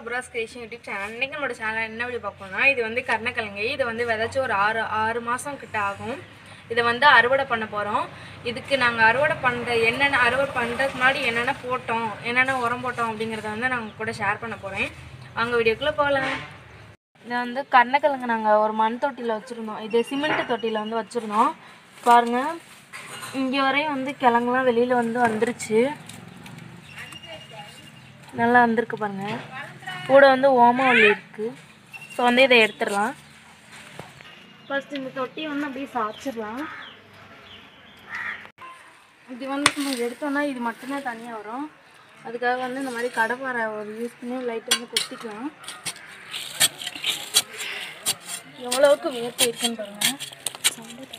அபுராஸ் creation YouTube channel இன்றைக்கி நம்மளோட channel என்ன வீடியோ பார்ப்போம்னா இது வந்து கருணக்கிழங்கு இது வந்து விதைச்சி ஒரு ஆறு ஆறு மாதம் கிட்ட ஆகும் இதை வந்து அறுவடை பண்ண போகிறோம் இதுக்கு நாங்கள் அறுவடை பண்ணுற என்னென்ன அறுவடை பண்ணுறதுக்கு முன்னாடி என்னென்ன போட்டோம் என்னென்ன உரம் போட்டோம் அப்படிங்கிறத வந்து நாங்கள் கூட ஷேர் பண்ண போகிறேன் அங்கே வீடியோக்குள்ளே போகலாம் இது வந்து கருணக்கிழங்கு நாங்கள் ஒரு மண் தொட்டியில் வச்சுருந்தோம் இது சிமெண்ட் தொட்டியில் வந்து வச்சுருந்தோம் பாருங்கள் இங்கே வரையும் வந்து கிழங்குலாம் வெளியில் வந்து வந்துருச்சு நல்லா வந்திருக்கு பாருங்க கூட வந்து ஓமவல்லி இருக்குது ஸோ வந்து இதை எடுத்துடலாம் ஃபர்ஸ்ட் இந்த தொட்டியை வந்து அப்படியே சாய்ச்சிடலாம் இது வந்து நம்ம எடுத்தோம்னா இது மட்டும்தான் தனியாக வரும் அதுக்காக வந்து இந்த மாதிரி கடப்பாரை ஒரு யூஸ் பண்ணி லைட் வந்து கொத்திக்கலாம் எவ்வளவுக்கு வேர்த்து இருக்குன்னு பாருங்க sound கேக்குது.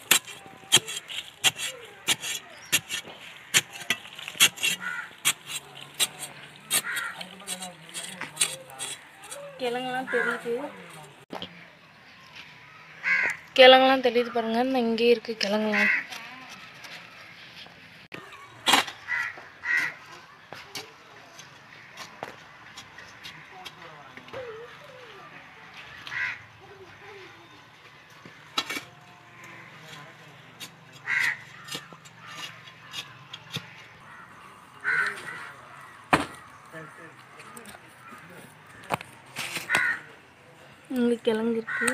கிழங்குலாம் தெரியுது கிழங்குலாம் தெரியுது பாருங்க இந்த இங்கே இருக்கு கிழங்குலாம் இங்கே கிழங்கு இருக்கு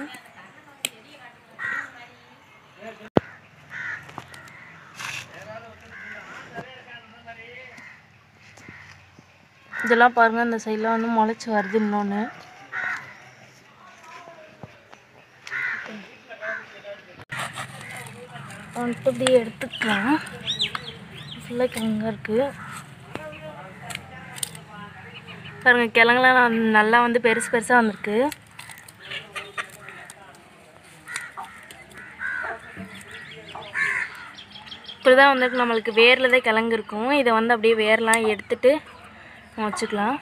இதெல்லாம் பாருங்க இந்த சைடில் வந்து முளைச்சி வருது இன்னொன்று வந்துட்டு அப்படியே எடுத்துக்கலாம் ஃபுல்லாக கிழங்கா இருக்குது பாருங்க கிழங்குலாம் நல்~ நல்லா வந்து பெருசு பெருசாக வந்திருக்கு இப்படி தான் வந்துட்டு நம்மளுக்கு வேரில் தான் கிழங்கு இருக்கும் இதை வந்து அப்படியே வேர்லாம் எடுத்துட்டு நம்ம வச்சுக்கலாம்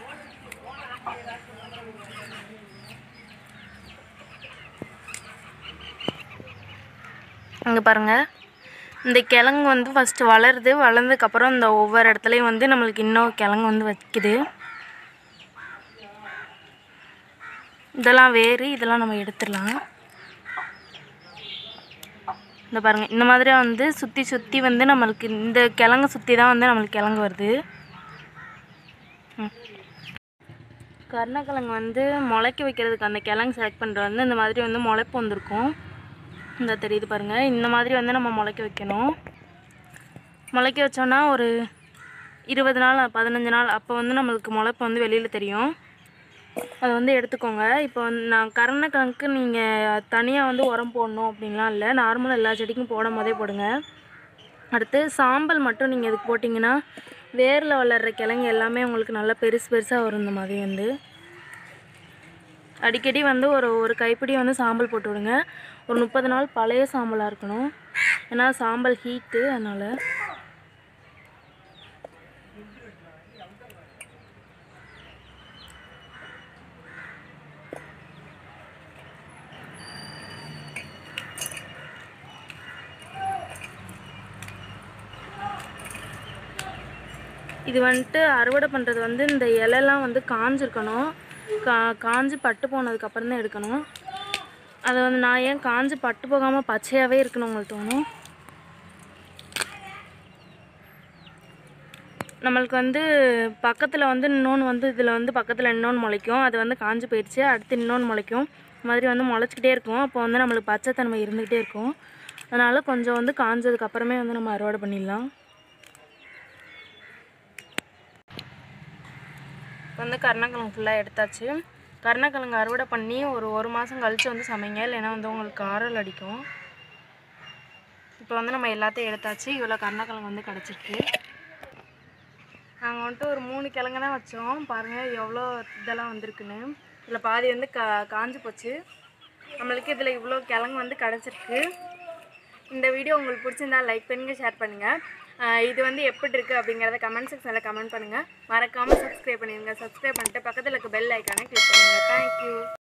அங்கே பாருங்கள் இந்த கிழங்கு வந்து ஃபஸ்ட்டு வளருது வளர்ந்ததுக்கப்புறம் இந்த ஒவ்வொரு இடத்துலையும் வந்து நம்மளுக்கு இன்னும் கிழங்கு வந்து வைக்குது இதெல்லாம் வேறு இதெல்லாம் நம்ம எடுத்துடலாம் இந்த பாருங்க இந்த மாதிரி வந்து சுற்றி சுற்றி வந்து நம்மளுக்கு இந்த கிழங்கு சுற்றி தான் வந்து நம்மளுக்கு கிழங்கு வருது ம். கருணக்கிழங்கு வந்து முளைக்க வைக்கிறதுக்கு அந்த கிழங்கு செலக்ட் பண்ணுறது வந்து இந்த மாதிரி வந்து முளைப்பு வந்திருக்கும் இந்த தெரியுது பாருங்கள் இந்த மாதிரி வந்து நம்ம முளைக்க வைக்கணும் முளைக்க வச்சோன்னா ஒரு இருபது நாள் பதினஞ்சு நாள் அப்போ வந்து நம்மளுக்கு முளைப்பு வந்து வெளியில் தெரியும் அதை வந்து எடுத்துக்கோங்க இப்போ வந்து நான் கருணக்கிழங்குக்கு நீங்கள் தனியாக வந்து உரம் போடணும் அப்படின்லாம் இல்லை நார்மலாக எல்லா செடிக்கும் போடும் போதே போடுங்க அடுத்து சாம்பல் மட்டும் நீங்கள் இதுக்கு போட்டிங்கன்னா வேரில் வளர்கிற கிழங்கு எல்லாமே உங்களுக்கு நல்லா பெருசு பெருசாக வரும் இந்த மாதிரி வந்து அடிக்கடி வந்து ஒரு ஒரு கைப்பிடி வந்து சாம்பல் போட்டு விடுங்க ஒரு முப்பது நாள் பழைய சாம்பலாக இருக்கணும் ஏன்னா சாம்பல் ஹீட்டு அதனால் இது வந்துட்டு அறுவடை பண்ணுறது வந்து இந்த இலைலாம் வந்து காஞ்சிருக்கணும் கா காஞ்சு பட்டு போனதுக்கப்புறம் தான் எடுக்கணும் அதை வந்து நான் ஏன் காஞ்சு பட்டு போகாமல் பச்சையாகவே இருக்குன்னு உங்களுக்கு தோணும் நம்மளுக்கு வந்து பக்கத்தில் வந்து இன்னொன்று வந்து இதில் வந்து பக்கத்தில் இன்னொன்று முளைக்கும் அது வந்து காஞ்சு போயிடுச்சு அடுத்து இன்னொன்று முளைக்கும் இந்த மாதிரி வந்து முளைச்சிக்கிட்டே இருக்கும் அப்போ வந்து நம்மளுக்கு பச்சைத்தன்மை இருந்துக்கிட்டே இருக்கும் அதனால் கொஞ்சம் வந்து காஞ்சதுக்கு அப்புறமே வந்து நம்ம அறுவடை பண்ணிடலாம் இப்போ வந்து கருணக்கிழங்கு ஃபுல்லாக எடுத்தாச்சு கருணக்கிழங்கு அறுவடை பண்ணி ஒரு ஒரு மாதம் கழித்து வந்து சமைங்க இல்லைன்னா வந்து உங்களுக்கு காரல் அடிக்கும் இப்போ வந்து நம்ம எல்லாத்தையும் எடுத்தாச்சு இவ்வளோ கருணக்கிழங்கு வந்து கிடச்சிருக்கு நாங்கள் வந்துட்டு ஒரு மூணு கிழங்கு தான் வச்சோம் பாருங்கள் எவ்வளோ இதெல்லாம் வந்திருக்குன்னு இதில் பாதி வந்து கா காஞ்சு போச்சு நம்மளுக்கு இதில் இவ்வளோ கிழங்கு வந்து கிடச்சிருக்கு இந்த வீடியோ உங்களுக்கு பிடிச்சிருந்தா லைக் பண்ணுங்கள் ஷேர் பண்ணுங்கள் ஆஹ் இது வந்து எப்படி இருக்குது அப்படிங்கிறத கமெண்ட் செக்ஷனில் கமெண்ட் பண்ணுங்கள் மறக்காமல் சப்ஸ்கிரைப் பண்ணிடுங்க சப்ஸ்கிரைப் பண்ணிட்டு பக்கத்தில் இருக்க பெல் ஐக்கானை கிளிக் பண்ணுங்கள் தேங்க்யூ